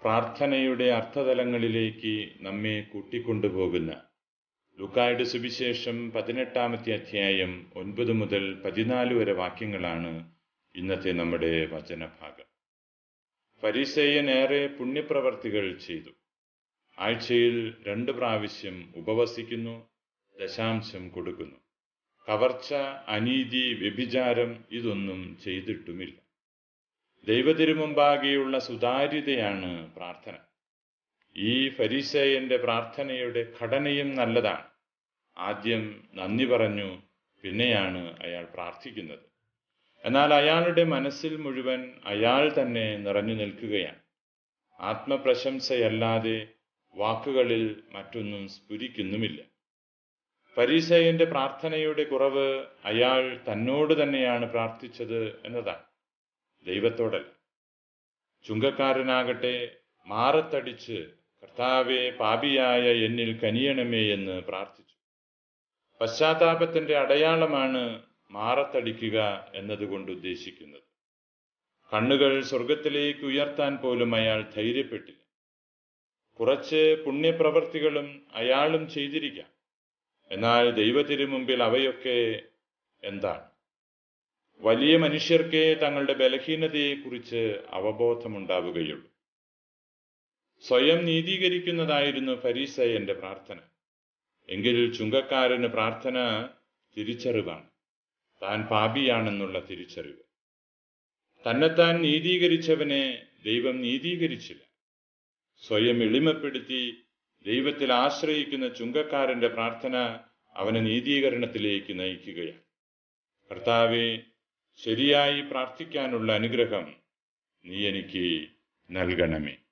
പ്രാർത്ഥനയുടെ അർത്ഥതലങ്ങളിലേക്ക് നമ്മെ കൂട്ടിക്കൊണ്ടുപോകുന്ന ലുക്കായുടെ സുവിശേഷം പതിനെട്ടാമത്തെ അധ്യായം ഒൻപത് മുതൽ പതിനാല് വരെ വാക്യങ്ങളാണ് ഇന്നത്തെ നമ്മുടെ വചനഭാഗം ഫരീസേയൻ ഏറെ പുണ്യപ്രവർത്തികൾ ചെയ്തു ആഴ്ചയിൽ രണ്ട് പ്രാവശ്യം ഉപവസിക്കുന്നു ദശാംശം കൊടുക്കുന്നു കവർച്ച അനീതി വ്യഭിചാരം ഇതൊന്നും ചെയ്തിട്ടുമില്ല ദൈവതിരുമുമ്പാകെയുള്ള സുതാര്യതയാണ് പ്രാർത്ഥന ഈ ഫരീസേയന്റെ പ്രാർത്ഥനയുടെ ഘടനയും നല്ലതാണ് ആദ്യം നന്ദി പറഞ്ഞു പിന്നെയാണ് അയാൾ പ്രാർത്ഥിക്കുന്നത് എന്നാൽ അയാളുടെ മനസ്സിൽ മുഴുവൻ അയാൾ തന്നെ നിറഞ്ഞു നിൽക്കുകയാണ് ആത്മപ്രശംസയല്ലാതെ വാക്കുകളിൽ മറ്റൊന്നും സ്ഫുരിക്കുന്നുമില്ല പരീസയന്റെ പ്രാർത്ഥനയുടെ കുറവ് അയാൾ തന്നോട് തന്നെയാണ് പ്രാർത്ഥിച്ചത് എന്നതാണ് ദൈവത്തോടല്ല ചുങ്കക്കാരനാകട്ടെ മാറത്തടിച്ച് കർത്താവെ പാപിയായ എന്നിൽ കനിയണമേ എന്ന് പ്രാർത്ഥിച്ചു പശ്ചാത്താപത്തിന്റെ അടയാളമാണ് മാറത്തടിക്കുക എന്നതുകൊണ്ട് ഉദ്ദേശിക്കുന്നത് കണ്ണുകൾ സ്വർഗത്തിലേക്ക് ഉയർത്താൻ പോലും അയാൾ ധൈര്യപ്പെട്ടില്ല കുറച്ച് പുണ്യപ്രവർത്തികളും അയാളും ചെയ്തിരിക്കാം എന്നാൽ ദൈവത്തിനു മുമ്പിൽ അവയൊക്കെ എന്താണ് വലിയ മനുഷ്യർക്കേ തങ്ങളുടെ ബലഹീനതയെക്കുറിച്ച് അവബോധമുണ്ടാവുകയുള്ളൂ സ്വയം നീതീകരിക്കുന്നതായിരുന്നു ഫരീസയന്റെ പ്രാർത്ഥന എങ്കിൽ ചുങ്കക്കാരന് പ്രാർത്ഥന തിരിച്ചറിവാണ് താൻ പാപിയാണെന്നുള്ള തിരിച്ചറിവ് തന്നെത്താൻ നീതീകരിച്ചവനെ ദൈവം നീതീകരിച്ചില്ല സ്വയം എളിമപ്പെടുത്തി ദൈവത്തിൽ ആശ്രയിക്കുന്ന ചുങ്കക്കാരന്റെ പ്രാർത്ഥന അവനെ നീതീകരണത്തിലേക്ക് നയിക്കുകയാണ് കർത്താവെ ശരിയായി പ്രാർത്ഥിക്കാനുള്ള അനുഗ്രഹം നീ എനിക്ക് നൽകണമേ